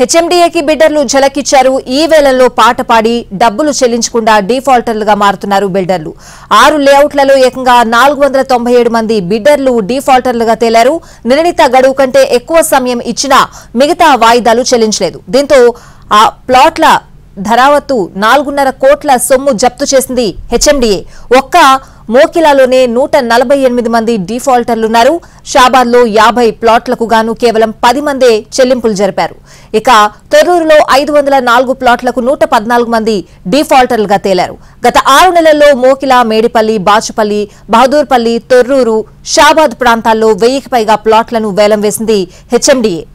హెచ్ఎండిఏకి బిల్డర్లు ఝలకిచ్చారు ఈ వేళల్లో పాట పాడి డబ్బులు చెల్లించకుండా డిఫాల్టర్లుగా మారుతున్నారు బిల్డర్లు ఆరు లేఅవుట్లలో ఏకంగా నాలుగు వందల తొంభై ఏడు మంది బిల్డర్లు డిఫాల్టర్లుగా తేలారు నిర్ణీత గడువు కంటే ఎక్కువ సమయం ఇచ్చినా మిగతా వాయిదాలు చెల్లించలేదు దీంతో ఆ ప్లాట్ల ధరావత్తు నాలుగున్నర కోట్ల సొమ్ము జప్తు చేసింది హెచ్ఎండిఏ ఒక్క మోకిలాలోనే నూట నలభై ఎనిమిది మంది డిఫాల్టర్లున్నారు షాబాద్లో యాభై ప్లాట్లకు గాను కేవలం పది మందే చెల్లింపులు జరిపారు ఇక తొర్రూరులో ఐదు వందల నాలుగు ప్లాట్లకు నూట పద్నాలుగు మంది డిఫాల్టర్లుగా తేలారు గత ఆరు నెలల్లో మోకిల మేడిపల్లి బాచుపల్లి బహదూర్పల్లి తొర్రూరు షాబాద్ ప్రాంతాల్లో వెయ్యికి పైగా ప్లాట్లను వేలం వేసింది హెచ్ఎండిఏ